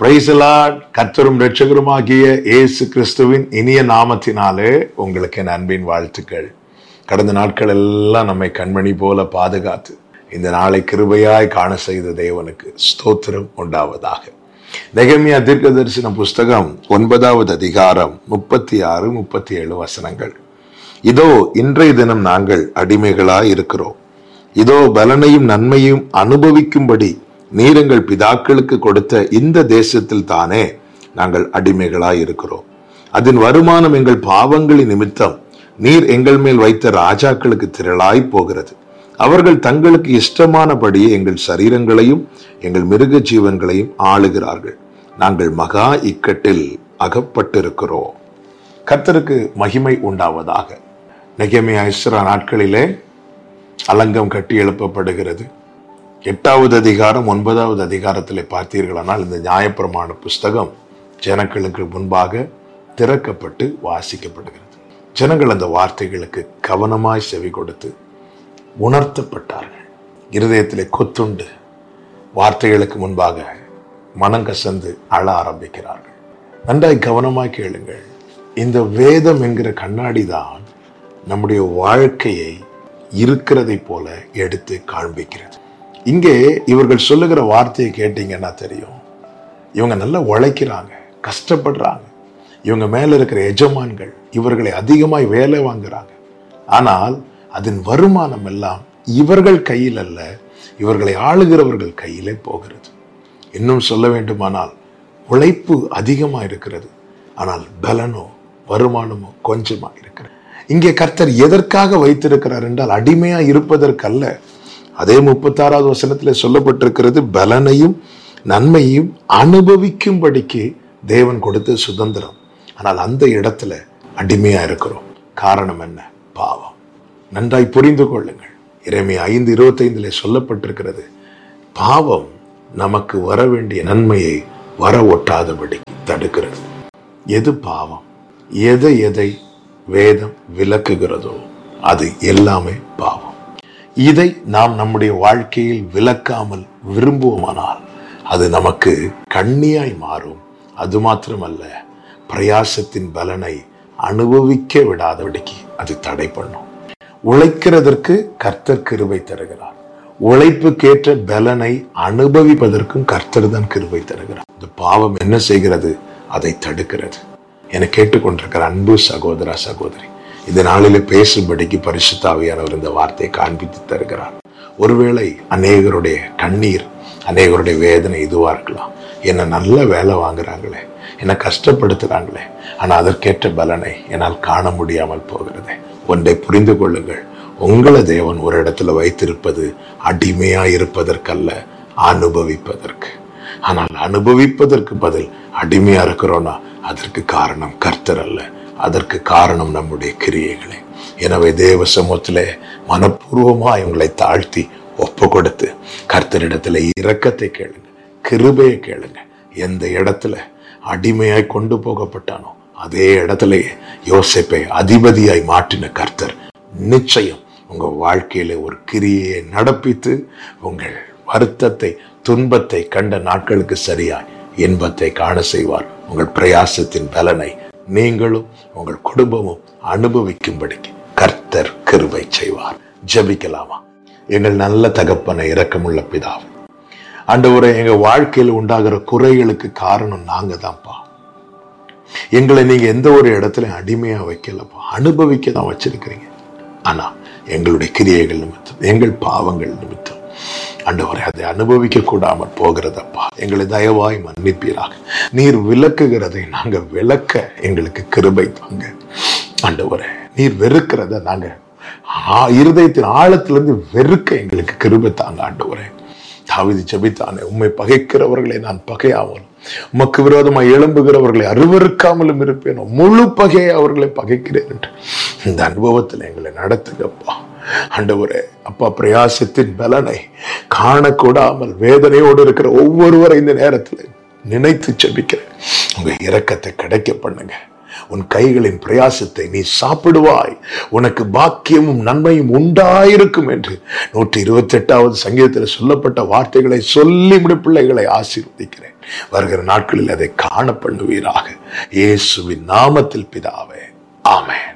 பிரைசலாட் கர்த்தரும் இரட்சகருமாகிய இயேசு கிறிஸ்துவின் இனிய நாமத்தினாலே உங்களுக்கு என் அன்பின் வாழ்த்துக்கள் கடந்த நாட்கள் எல்லாம் நம்மை கண்மணி போல பாதுகாத்து இந்த நாளை கிருபையாய் காண செய்த தேவனுக்கு ஸ்தோத்திரம் உண்டாவதாக நெகமியா தீர்க்க தரிசன புஸ்தகம் ஒன்பதாவது அதிகாரம் முப்பத்தி ஆறு முப்பத்தி ஏழு வசனங்கள் இதோ இன்றைய தினம் நாங்கள் அடிமைகளாய் இருக்கிறோம் இதோ பலனையும் நன்மையும் அனுபவிக்கும்படி நீர் எங்கள் பிதாக்களுக்கு கொடுத்த இந்த தேசத்தில் தானே நாங்கள் அடிமைகளாய் இருக்கிறோம் அதன் வருமானம் எங்கள் பாவங்களின் நிமித்தம் நீர் எங்கள் மேல் வைத்த ராஜாக்களுக்கு திரளாய் போகிறது அவர்கள் தங்களுக்கு இஷ்டமானபடி எங்கள் சரீரங்களையும் எங்கள் மிருக ஜீவன்களையும் ஆளுகிறார்கள் நாங்கள் மகா இக்கட்டில் அகப்பட்டிருக்கிறோம் கர்த்தருக்கு மகிமை உண்டாவதாக நெகமியா இஸ்ரா நாட்களிலே அலங்கம் கட்டி எழுப்பப்படுகிறது எட்டாவது அதிகாரம் ஒன்பதாவது அதிகாரத்தில் பார்த்தீர்களானால் இந்த நியாயப்பிரமாண புஸ்தகம் ஜனங்களுக்கு முன்பாக திறக்கப்பட்டு வாசிக்கப்படுகிறது ஜனங்கள் அந்த வார்த்தைகளுக்கு கவனமாய் செவி கொடுத்து உணர்த்தப்பட்டார்கள் இருதயத்திலே கொத்துண்டு வார்த்தைகளுக்கு முன்பாக மனங்கசந்து அழ ஆரம்பிக்கிறார்கள் நன்றாய் கவனமாய் கேளுங்கள் இந்த வேதம் என்கிற கண்ணாடி தான் நம்முடைய வாழ்க்கையை இருக்கிறதை போல எடுத்து காண்பிக்கிறது இங்கே இவர்கள் சொல்லுகிற வார்த்தையை கேட்டீங்கன்னா தெரியும் இவங்க நல்லா உழைக்கிறாங்க கஷ்டப்படுறாங்க இவங்க மேல இருக்கிற எஜமான்கள் இவர்களை அதிகமாய் வேலை வாங்குறாங்க ஆனால் அதன் வருமானம் எல்லாம் இவர்கள் கையில் அல்ல இவர்களை ஆளுகிறவர்கள் கையிலே போகிறது இன்னும் சொல்ல வேண்டுமானால் உழைப்பு அதிகமாக இருக்கிறது ஆனால் பலனோ வருமானமோ கொஞ்சமா இருக்கிறது இங்கே கர்த்தர் எதற்காக வைத்திருக்கிறார் என்றால் அடிமையா இருப்பதற்கல்ல அதே முப்பத்தாறாவது வசனத்தில் சொல்லப்பட்டிருக்கிறது பலனையும் நன்மையும் அனுபவிக்கும்படிக்கு தேவன் கொடுத்த சுதந்திரம் ஆனால் அந்த இடத்துல அடிமையா இருக்கிறோம் காரணம் என்ன பாவம் நன்றாய் புரிந்து கொள்ளுங்கள் இறைமை ஐந்து இருபத்தைந்துல சொல்லப்பட்டிருக்கிறது பாவம் நமக்கு வர வேண்டிய நன்மையை வர ஒட்டாதபடி தடுக்கிறது எது பாவம் எதை எதை வேதம் விளக்குகிறதோ அது எல்லாமே பாவம் இதை நாம் நம்முடைய வாழ்க்கையில் விளக்காமல் விரும்புவோமானால் அது நமக்கு கண்ணியாய் மாறும் அது மாத்திரமல்ல பிரயாசத்தின் பலனை அனுபவிக்க விடாதபடிக்கு அது தடை பண்ணும் உழைக்கிறதற்கு கர்த்தர் கிருபை தருகிறார் உழைப்புக்கேற்ற பலனை அனுபவிப்பதற்கும் கர்த்தர் தான் கிருபை தருகிறார் இந்த பாவம் என்ன செய்கிறது அதை தடுக்கிறது என கேட்டுக்கொண்டிருக்கிற அன்பு சகோதரா சகோதரி இந்த நாளிலே பேசும்படிக்கு பரிசுத்தாவியானவர் இந்த வார்த்தையை காண்பித்து தருகிறார் ஒருவேளை அநேகருடைய கண்ணீர் அநேகருடைய வேதனை இதுவா இருக்கலாம் என்ன நல்ல வேலை வாங்குறாங்களே என்னை கஷ்டப்படுத்துறாங்களே ஆனா அதற்கேற்ற பலனை என்னால் காண முடியாமல் போகிறது ஒன்றை புரிந்து கொள்ளுங்கள் உங்களை தேவன் ஒரு இடத்துல வைத்திருப்பது அடிமையா இருப்பதற்கல்ல அனுபவிப்பதற்கு ஆனால் அனுபவிப்பதற்கு பதில் அடிமையா இருக்கிறோம்னா அதற்கு காரணம் கர்த்தர் அல்ல அதற்கு காரணம் நம்முடைய கிரியைகளே எனவே தேவ சமூகத்திலே மனப்பூர்வமா இவங்களை தாழ்த்தி ஒப்பு கொடுத்து கர்த்தரிடத்துல இரக்கத்தை கேளுங்க கிருபையை கேளுங்க எந்த இடத்துல அடிமையாய் கொண்டு போகப்பட்டானோ அதே இடத்துலயே யோசிப்பை அதிபதியாய் மாற்றின கர்த்தர் நிச்சயம் உங்க வாழ்க்கையில ஒரு கிரியை நடப்பித்து உங்கள் வருத்தத்தை துன்பத்தை கண்ட நாட்களுக்கு சரியாய் இன்பத்தை காண செய்வார் உங்கள் பிரயாசத்தின் பலனை நீங்களும் உங்கள் குடும்பமும் அனுபவிக்கும்படிக்கு கர்த்தர் கிருபை செய்வார் ஜபிக்கலாமா எங்கள் நல்ல தகப்பனை இரக்கமுள்ள பிதாவே ஆண்டவரை எங்க வாழ்க்கையில் உண்டாகிற குறைகளுக்கு காரணம் நாங்க தான்ப்பா எங்களை நீங்க எந்த ஒரு இடத்துல அடிமையா வைக்கலப்பா அனுபவிக்க தான் வச்சிருக்கிறீங்க ஆனா எங்களுடைய கிரியைகள் நிமித்தம் எங்கள் பாவங்கள் நிமித்தம் ஆண்டவரை அதை அனுபவிக்க கூடாமல் போகிறதப்பா எங்களை தயவாய் மன்னிப்பீராக நீர் விளக்குகிறதை நாங்க விளக்க எங்களுக்கு கிருபை தாங்க ஆண்டவரை நீர் வெறுக்கிறத நாங்க இருதயத்தின் ஆழத்திலிருந்து வெறுக்க எங்களுக்கு கிருபை தாங்க ஆண்டவரே தாவிதி ஜபித்தானே உண்மை பகைக்கிறவர்களை நான் பகையாமலும் உமக்கு விரோதமாக எழும்புகிறவர்களை அருவறுக்காமலும் இருப்பேனோ முழு பகையை அவர்களை பகைக்கிறேன் என்று இந்த அனுபவத்தில் எங்களை நடத்துங்கப்பா ஆண்டவரே அப்பா பிரயாசத்தின் பலனை காணக்கூடாமல் வேதனையோடு இருக்கிற ஒவ்வொருவரை இந்த நேரத்தில் நினைத்து ஜெபிக்கிறேன் உங்க இரக்கத்தை கிடைக்க பண்ணுங்க உன் கைகளின் பிரயாசத்தை நீ சாப்பிடுவாய் உனக்கு பாக்கியமும் நன்மையும் உண்டாயிருக்கும் என்று நூற்றி இருபத்தி எட்டாவது சங்கீதத்தில் சொல்லப்பட்ட வார்த்தைகளை சொல்லி முடி பிள்ளைகளை ஆசீர்வதிக்கிறேன் வருகிற நாட்களில் அதை காண பண்ணுவீராக இயேசுவின் நாமத்தில் பிதாவே ஆமென்